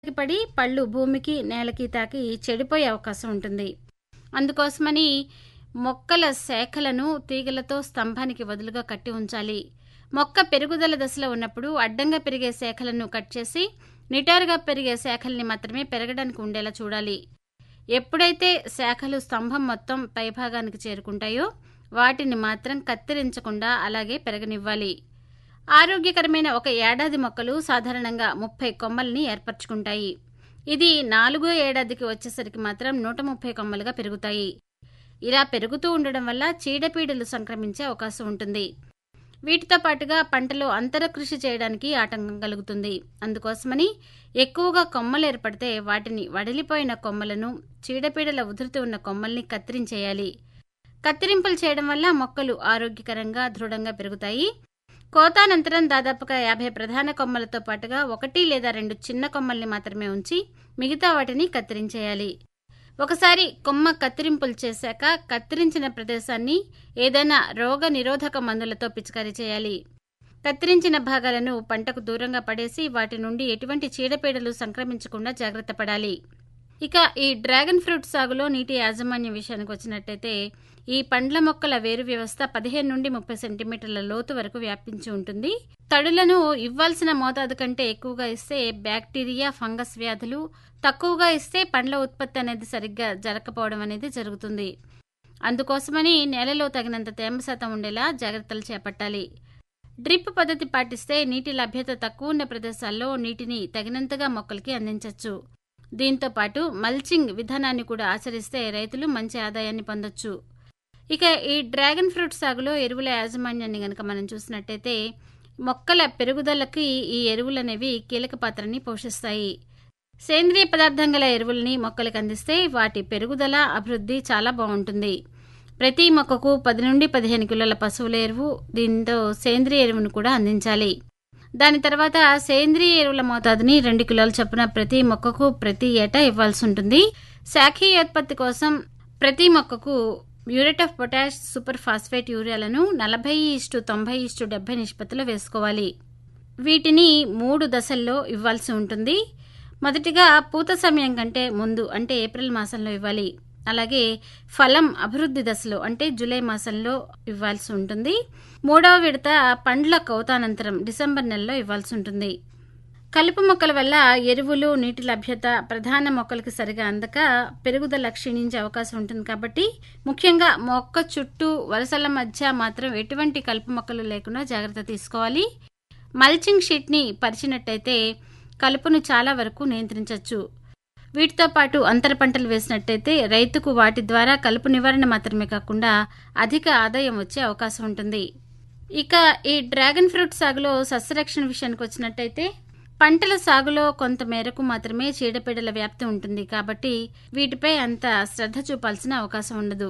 పడి పళ్ళు భూమికి నేలకి తాకి చెడిపోయే అవకాశం ఉంటుంది అందుకోసమని మొక్కల శాఖలను తీగలతో స్తంభానికి వదులుగా కట్టి ఉంచాలి మొక్క పెరుగుదల దశలో ఉన్నప్పుడు అడ్డంగా పెరిగే శాఖలను కట్ చేసి నిటారుగా పెరిగే శాఖల్ని మాత్రమే పెరగడానికి ఉండేలా చూడాలి ఎప్పుడైతే శాఖలు స్తంభం మొత్తం పైభాగానికి చేరుకుంటాయో వాటిని మాత్రం కత్తిరించకుండా అలాగే పెరగనివ్వాలి ఆరోగ్యకరమైన ఒక ఏడాది మొక్కలు సాధారణంగా ముప్పై కొమ్మల్ని ఏర్పరచుకుంటాయి ఇది నాలుగో ఏడాదికి వచ్చేసరికి మాత్రం నూట ముప్పై కొమ్మలుగా పెరుగుతాయి ఇలా పెరుగుతూ ఉండడం వల్ల చీడపీడలు సంక్రమించే అవకాశం ఉంటుంది వీటితో పాటుగా పంటలో అంతర కృషి చేయడానికి ఆటంకం కలుగుతుంది అందుకోసమని ఎక్కువగా కొమ్మలు ఏర్పడితే వాటిని వడిలిపోయిన కొమ్మలను చీడపీడల ఉధృతి ఉన్న కొమ్మల్ని కత్తిరించేయాలి కత్తిరింపులు చేయడం వల్ల మొక్కలు ఆరోగ్యకరంగా దృఢంగా పెరుగుతాయి కోతానంతరం దాదాపుగా యాభై ప్రధాన కొమ్మలతో పాటుగా ఒకటి లేదా రెండు చిన్న కొమ్మల్ని మాత్రమే ఉంచి మిగతా వాటిని కత్తిరించేయాలి ఒకసారి కొమ్మ కత్తిరింపులు చేశాక కత్తిరించిన ప్రదేశాన్ని ఏదైనా రోగ నిరోధక మందులతో పిచికారీ చేయాలి కత్తిరించిన భాగాలను పంటకు దూరంగా పడేసి వాటి నుండి ఎటువంటి చీడపీడలు సంక్రమించకుండా జాగ్రత్త పడాలి ఇక ఈ డ్రాగన్ ఫ్రూట్ సాగులో నీటి యాజమాన్యం విషయానికి వచ్చినట్టయితే ఈ పండ్ల మొక్కల వేరు వ్యవస్థ పదిహేను నుండి ముప్పై సెంటీమీటర్ల లోతు వరకు వ్యాపించి ఉంటుంది తడులను ఇవ్వాల్సిన మోతాదు కంటే ఎక్కువగా ఇస్తే బ్యాక్టీరియా ఫంగస్ వ్యాధులు తక్కువగా ఇస్తే పండ్ల ఉత్పత్తి అనేది సరిగ్గా జరగకపోవడం అనేది జరుగుతుంది అందుకోసమని నేలలో తగినంత తేమ శాతం ఉండేలా జాగ్రత్తలు చేపట్టాలి డ్రిప్ పద్ధతి పాటిస్తే నీటి లభ్యత తక్కువ ఉన్న ప్రదేశాల్లో నీటిని తగినంతగా మొక్కలకి అందించవచ్చు దీంతో పాటు మల్చింగ్ విధానాన్ని కూడా ఆచరిస్తే రైతులు మంచి ఆదాయాన్ని పొందొచ్చు ఇక ఈ డ్రాగన్ ఫ్రూట్ సాగులో ఎరువుల యాజమాన్యాన్ని గనక మనం చూసినట్టయితే మొక్కల పెరుగుదలకి ఈ ఎరువులు అనేవి కీలక పాత్రని పోషిస్తాయి సేంద్రియ పదార్థం గల ఎరువుల్ని మొక్కలకు అందిస్తే వాటి పెరుగుదల అభివృద్ధి చాలా బాగుంటుంది ప్రతి మొక్కకు పది నుండి పదిహేను కిలోల పశువుల ఎరువు దీంతో సేంద్రియ ఎరువును కూడా అందించాలి దాని తర్వాత సేంద్రియ ఎరువుల మోతాదుని రెండు కిలోల చొప్పున ప్రతి మొక్కకు ప్రతి ఏటా ఇవ్వాల్సి ఉంటుంది శాఖీయోత్పత్తి కోసం ప్రతి మొక్కకు muriate of potash super phosphate యూరియాలను నలభై ఇస్టు తొంభై ఇస్టు డెబ్బై నిష్పత్తిలో వేసుకోవాలి వీటిని మూడు దశల్లో ఇవ్వాల్సి ఉంటుంది మొదటిగా పూత సమయం కంటే ముందు అంటే ఏప్రిల్ మాసంలో ఇవ్వాలి అలాగే ఫలం అభివృద్ధి దశలో అంటే జూలై మాసంలో ఇవ్వాల్సి ఉంటుంది మూడవ విడత పండ్ల కౌతానంతరం డిసెంబర్ నెలలో ఇవ్వాల్సి ఉంటుంది కలుపు మొక్కల వల్ల ఎరువులు నీటి లభ్యత ప్రధాన మొక్కలకు సరిగా అందక పెరుగుదల క్షీణించే అవకాశం ఉంటుంది కాబట్టి ముఖ్యంగా మొక్క చుట్టూ వలసల మధ్య మాత్రం ఎటువంటి కలుపు మొక్కలు లేకుండా జాగ్రత్త తీసుకోవాలి మల్చింగ్ షీట్ని పరిచినట్టయితే కలుపును చాలా వరకు నియంత్రించవచ్చు వీటితో పాటు అంతర పంటలు వేసినట్టయితే రైతుకు వాటి ద్వారా కలుపు నివారణ మాత్రమే కాకుండా అధిక ఆదాయం వచ్చే అవకాశం ఉంటుంది ఇక ఈ డ్రాగన్ ఫ్రూట్ సాగులో సస్యరక్షణ విషయానికి వచ్చినట్టయితే పంటల సాగులో కొంత మేరకు మాత్రమే చీడపీడల వ్యాప్తి ఉంటుంది కాబట్టి వీటిపై అంత శ్రద్ధ చూపాల్సిన అవకాశం ఉండదు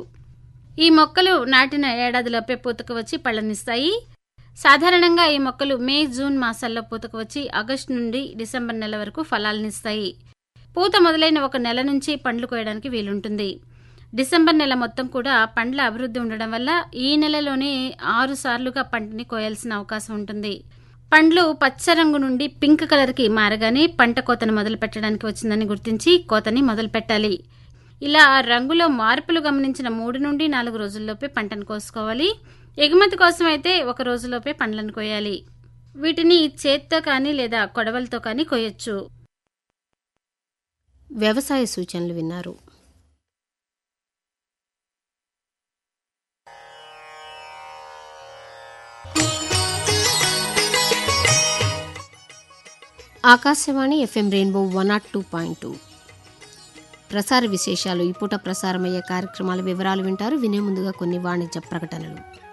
ఈ మొక్కలు నాటిన ఏడాదిలోపే పూతకు వచ్చి పళ్ళనిస్తాయి సాధారణంగా ఈ మొక్కలు మే జూన్ మాసాల్లో పూతకు వచ్చి ఆగస్టు నుండి డిసెంబర్ నెల వరకు ఫలాలనిస్తాయి పూత మొదలైన ఒక నెల నుంచి పండ్లు కోయడానికి వీలుంటుంది డిసెంబర్ నెల మొత్తం కూడా పండ్ల అభివృద్ధి ఉండడం వల్ల ఈ నెలలోనే ఆరు సార్లుగా పంటని కోయాల్సిన అవకాశం ఉంటుంది పండ్లు పచ్చ రంగు నుండి పింక్ కలర్కి మారగానే పంట కోతను మొదలు పెట్టడానికి వచ్చిందని గుర్తించి కోతని మొదలు పెట్టాలి ఇలా రంగులో మార్పులు గమనించిన మూడు నుండి నాలుగు రోజుల్లోపే పంటను కోసుకోవాలి ఎగుమతి కోసం అయితే ఒక రోజులోపే పండ్లను కోయాలి వీటిని చేత్తో కానీ లేదా కొడవలతో కానీ కోయొచ్చు వ్యవసాయ సూచనలు విన్నారు Akashvani FM rainbow one naught two point two ప్రసార విశేషాలు ఈ పూట ప్రసారమయ్యే కార్యక్రమాల వివరాలు వింటారు వినే ముందుగా కొన్ని వాణిజ్య ప్రకటనలు